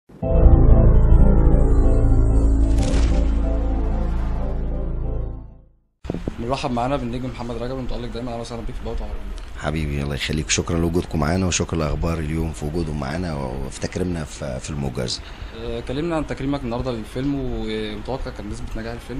بنرحب معانا بالنجم محمد رجب المتألق دايما اهلا وسهلا بيك في بوابه عربية حبيبي الله يخليك شكرا لوجودكم معانا وشكرا لاخبار اليوم في وجودهم معانا وفي تكريمنا في في الموجز آه، كلمنا عن تكريمك النهارده للفيلم ومتوقع كان نسبه نجاح الفيلم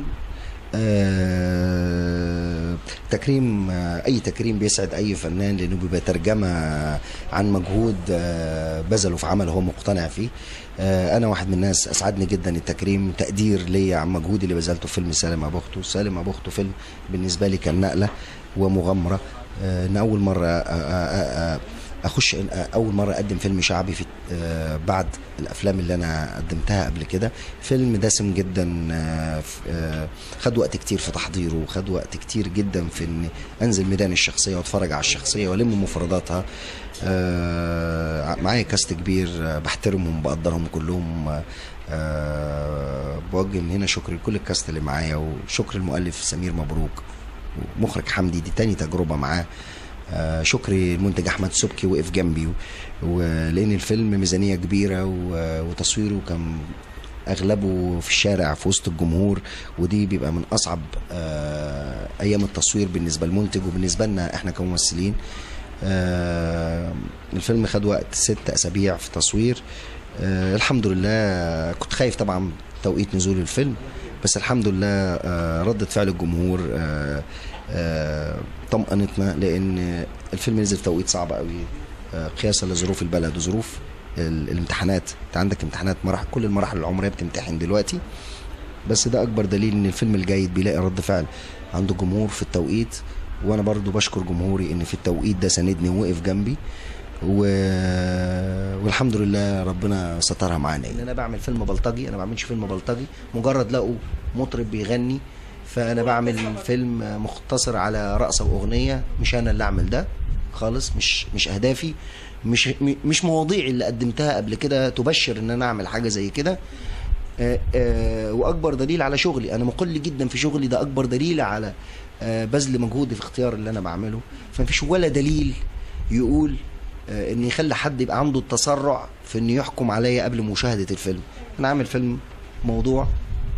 آه، تكريم آه، اي تكريم بيسعد اي فنان لانه بيبقى ترجمه عن مجهود آه، بذله في عمل هو مقتنع فيه آه، انا واحد من الناس اسعدني جدا التكريم تقدير ليا عن مجهودي اللي بذلته في فيلم سالم ابو اخته سالم ابو اخته فيلم بالنسبه لي كان نقله ومغامره آه، ان اول مره آه، آه، آه، اخش اول مره اقدم فيلم شعبي في آه، بعد الافلام اللي انا قدمتها قبل كده فيلم دسم جدا آه، ف- آه، خد وقت كتير في تحضيره وخد وقت كتير جدا في ان انزل ميدان الشخصيه واتفرج على الشخصيه والم مفرداتها آه، معايا كاست كبير آه، بحترمهم بقدرهم كلهم آه، بوجه من هنا شكر لكل الكاست اللي معايا وشكر المؤلف سمير مبروك ومخرج حمدي دي تاني تجربه معاه آه، شكري المنتج احمد سبكي وقف جنبي و- ولان الفيلم ميزانيه كبيره و- وتصويره كان اغلبه في الشارع في وسط الجمهور ودي بيبقى من اصعب آه، ايام التصوير بالنسبه للمنتج وبالنسبه لنا احنا كممثلين آه، الفيلم خد وقت ست اسابيع في تصوير آه، الحمد لله كنت خايف طبعا توقيت نزول الفيلم بس الحمد لله آه، ردة فعل الجمهور آه، آه، طمأنتنا لأن الفيلم نزل في توقيت صعب قوي آه، قياسا لظروف البلد وظروف ال- الامتحانات انت عندك امتحانات مراحل كل المراحل العمريه بتمتحن دلوقتي بس ده اكبر دليل ان الفيلم الجيد بيلاقي رد فعل عند الجمهور في التوقيت وانا برضو بشكر جمهوري ان في التوقيت ده ساندني ووقف جنبي و... والحمد لله ربنا سترها معانا ان انا بعمل فيلم بلطجي انا ما بعملش فيلم بلطجي مجرد لقوا مطرب بيغني فانا بعمل فيلم مختصر على رقصه واغنيه مش انا اللي اعمل ده خالص مش مش اهدافي مش م- مش مواضيع اللي قدمتها قبل كده تبشر ان انا اعمل حاجه زي كده آه، آه، واكبر دليل على شغلي انا مقل جدا في شغلي ده اكبر دليل على آه، بذل مجهودي في اختيار اللي انا بعمله فمفيش ولا دليل يقول آه، ان يخلي حد يبقى عنده التسرع في انه يحكم عليا قبل مشاهده الفيلم انا عامل فيلم موضوع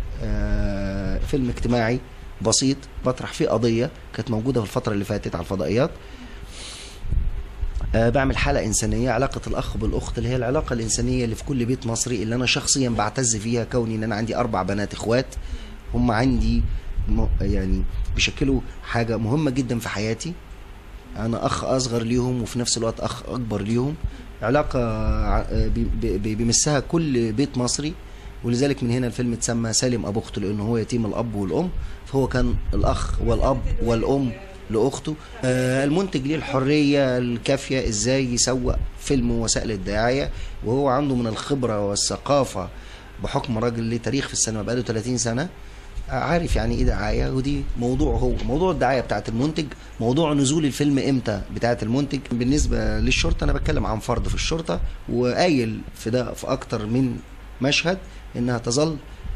آه، فيلم اجتماعي بسيط بطرح فيه قضيه كانت موجوده في الفتره اللي فاتت على الفضائيات آه، بعمل حالة إنسانية علاقة الأخ بالأخت اللي هي العلاقة الإنسانية اللي في كل بيت مصري اللي أنا شخصيا بعتز فيها كوني إن أنا عندي أربع بنات إخوات هم عندي م- يعني بيشكلوا حاجة مهمة جدا في حياتي أنا أخ أصغر ليهم وفي نفس الوقت أخ أكبر ليهم علاقة ع- بي- بي- بيمسها كل بيت مصري ولذلك من هنا الفيلم اتسمى سالم أبو أخته لأنه هو يتيم الأب والأم فهو كان الأخ والأب والأم لاخته آه المنتج ليه الحريه الكافيه ازاي يسوق فيلم وسائل الدعايه وهو عنده من الخبره والثقافه بحكم راجل ليه تاريخ في السينما بقاله 30 سنه آه، عارف يعني ايه دعايه ودي موضوع هو موضوع الدعايه بتاعت المنتج موضوع نزول الفيلم امتى بتاعت المنتج بالنسبه للشرطه انا بتكلم عن فرد في الشرطه وقايل في ده في اكتر من مشهد انها تظل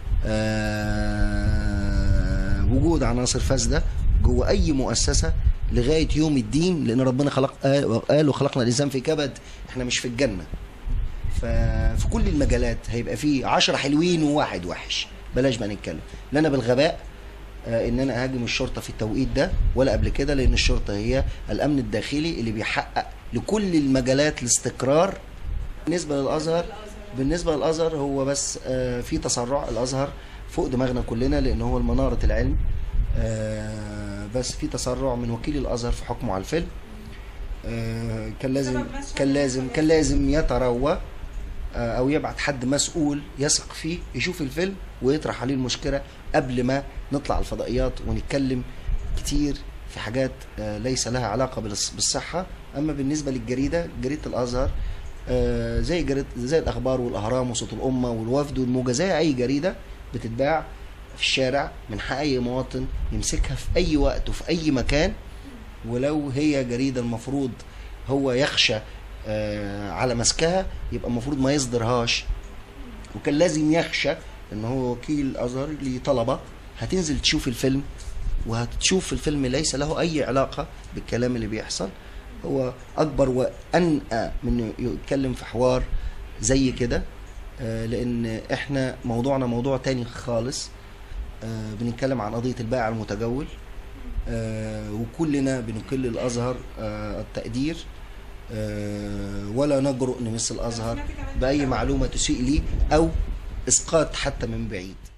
آه، وجود عناصر فاسده جوه اي مؤسسه لغايه يوم الدين لان ربنا خلق قال قال وخلقنا الانسان في كبد احنا مش في الجنه ففي كل المجالات هيبقى في عشرة حلوين وواحد وحش بلاش بقى نتكلم لا انا بالغباء آه، ان انا اهاجم الشرطه في التوقيت ده ولا قبل كده لان الشرطه هي الامن الداخلي اللي بيحقق لكل المجالات الاستقرار بالنسبه للازهر بالنسبه للازهر هو بس آه، في تسرع الازهر فوق دماغنا كلنا لان هو المناره العلم آه، بس في تسرع من وكيل الازهر في حكمه على الفيلم آه، كان لازم كان لازم كان لازم يتروى آه، او يبعت حد مسؤول يثق فيه يشوف الفيلم ويطرح عليه المشكله قبل ما نطلع الفضائيات ونتكلم كتير في حاجات آه، ليس لها علاقه بالص- بالصحه اما بالنسبه للجريده جريده الازهر آه، زي جريدة زي الاخبار والاهرام وصوت الامه والوفد والموجه زي اي جريده بتتباع في الشارع من حق اي مواطن يمسكها في اي وقت وفي اي مكان ولو هي جريده المفروض هو يخشى آه، على مسكها يبقى المفروض ما يصدرهاش وكان لازم يخشى ان هو وكيل الازهر ليه طلبه هتنزل تشوف الفيلم وهتشوف الفيلم ليس له اي علاقه بالكلام اللي بيحصل هو اكبر وانقى من إنه يتكلم في حوار زي كده آه، لان احنا موضوعنا موضوع تاني خالص آه، بنتكلم عن قضيه البائع المتجول آه، وكلنا بنكل الازهر آه، التقدير آه، ولا نجرؤ نمس الازهر باي معلومه تسيء لي او اسقاط حتى من بعيد